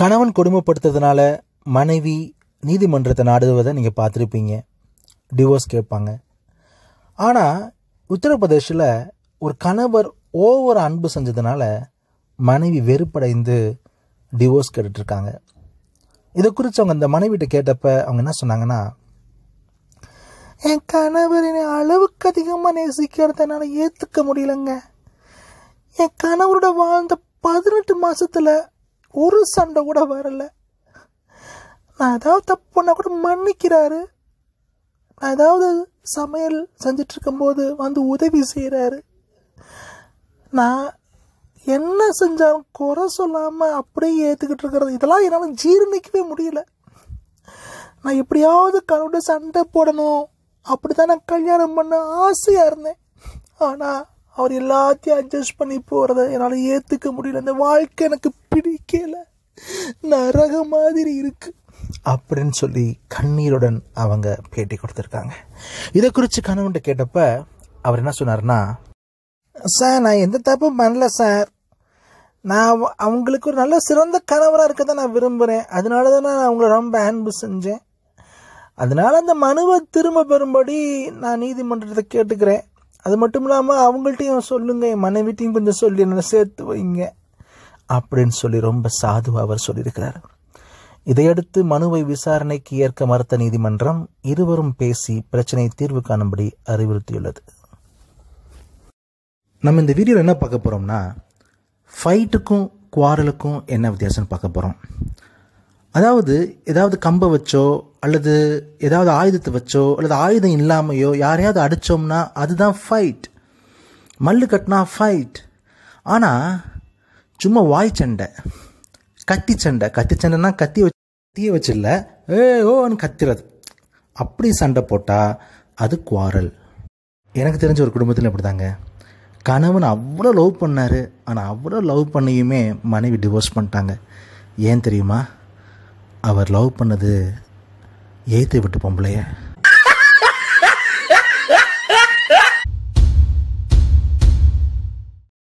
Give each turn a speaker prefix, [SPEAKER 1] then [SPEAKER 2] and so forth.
[SPEAKER 1] கணவன் கொடுமைப்படுத்துறதுனால மனைவி நீதிமன்றத்தை நாடுவதை நீங்கள் பார்த்துருப்பீங்க டிவோர்ஸ் கேட்பாங்க ஆனால் உத்தரப்பிரதேசில் ஒரு கணவர் ஓவர் அன்பு செஞ்சதுனால மனைவி வெறுப்படைந்து டிவோர்ஸ் கேட்டுட்ருக்காங்க இதை குறித்து அவங்க அந்த மனைவிட்ட கேட்டப்ப அவங்க என்ன சொன்னாங்கன்னா என் கணவர் என்னை அளவுக்கு அதிகமாக நேசிக்கிறத என்னால் ஏற்றுக்க முடியலங்க என் கணவரோட வாழ்ந்த பதினெட்டு மாசத்துல ஒரு சண்டை கூட வரல நான் ஏதாவது தப்பு பண்ணால் கூட மன்னிக்கிறாரு நான் ஏதாவது சமையல் செஞ்சுட்டு இருக்கும்போது வந்து உதவி செய்கிறாரு நான் என்ன செஞ்சாலும் குறை சொல்லாமல் அப்படியே ஏற்றுக்கிட்டு இருக்கிறது இதெல்லாம் என்னால் ஜீரணிக்கவே முடியல நான் எப்படியாவது கணவனோட சண்டை போடணும் அப்படி தான் நான் கல்யாணம் பண்ண ஆசையாக இருந்தேன் ஆனால் அவர் எல்லாத்தையும் அட்ஜஸ்ட் பண்ணி போகிறத என்னால் ஏற்றுக்க முடியல இந்த வாழ்க்கை எனக்கு பிடிக்கல நரக மாதிரி இருக்கு அப்படின்னு சொல்லி கண்ணீருடன் அவங்க பேட்டி கொடுத்துருக்காங்க இதை குறித்து கணவன்கிட்ட கேட்டப்ப அவர் என்ன சொன்னார்னா சார் நான் எந்த தப்பும் பண்ணல சார் நான் அவ- அவங்களுக்கு ஒரு நல்ல சிறந்த கணவராக இருக்க தான் நான் விரும்புகிறேன் அதனால தான் நான் அவங்கள ரொம்ப அன்பு செஞ்சேன் அதனால அந்த மனுவை திரும்ப பெறும்படி நான் நீதிமன்றத்தை கேட்டுக்கிறேன் அது மட்டும் இல்லாமல் அவங்கள்ட்டையும் சொல்லுங்க என் மனைவிட்டையும் கொஞ்சம் சொல்லி என்னை சேர்த்து வைங்க அப்படின்னு சொல்லி ரொம்ப சாதுவாக அவர் சொல்லியிருக்கிறார் இதையடுத்து மனுவை விசாரணைக்கு ஏற்க மறுத்த நீதிமன்றம் இருவரும் பேசி பிரச்சனை தீர்வு காணும்படி அறிவுறுத்தியுள்ளது நம்ம இந்த வீடியோவில் என்ன பார்க்க போகிறோம்னா ஃபைட்டுக்கும் குவாரலுக்கும் என்ன வித்தியாசம்னு பார்க்க போகிறோம் அதாவது ஏதாவது கம்பை வச்சோ அல்லது ஏதாவது ஆயுதத்தை வச்சோ அல்லது ஆயுதம் இல்லாமையோ யாரையாவது அடித்தோம்னா அதுதான் ஃபைட் மல்லு கட்டினா ஃபைட் ஆனால் சும்மா வாய் சண்டை கத்தி சண்டை கத்தி சண்டைனா கத்தி வச்சு கத்தியை வச்சில்ல ஏ ஓன்னு கத்துறது அப்படி சண்டை போட்டால் அது குவாரல் எனக்கு தெரிஞ்ச ஒரு குடும்பத்தில் இப்படிதாங்க கணவன் அவ்வளோ லவ் பண்ணார் ஆனால் அவ்வளோ லவ் பண்ணியுமே மனைவி டிவோர்ஸ் பண்ணிட்டாங்க ஏன் தெரியுமா அவர் லவ் பண்ணது ஏற்றி விட்டு பொம்பளைய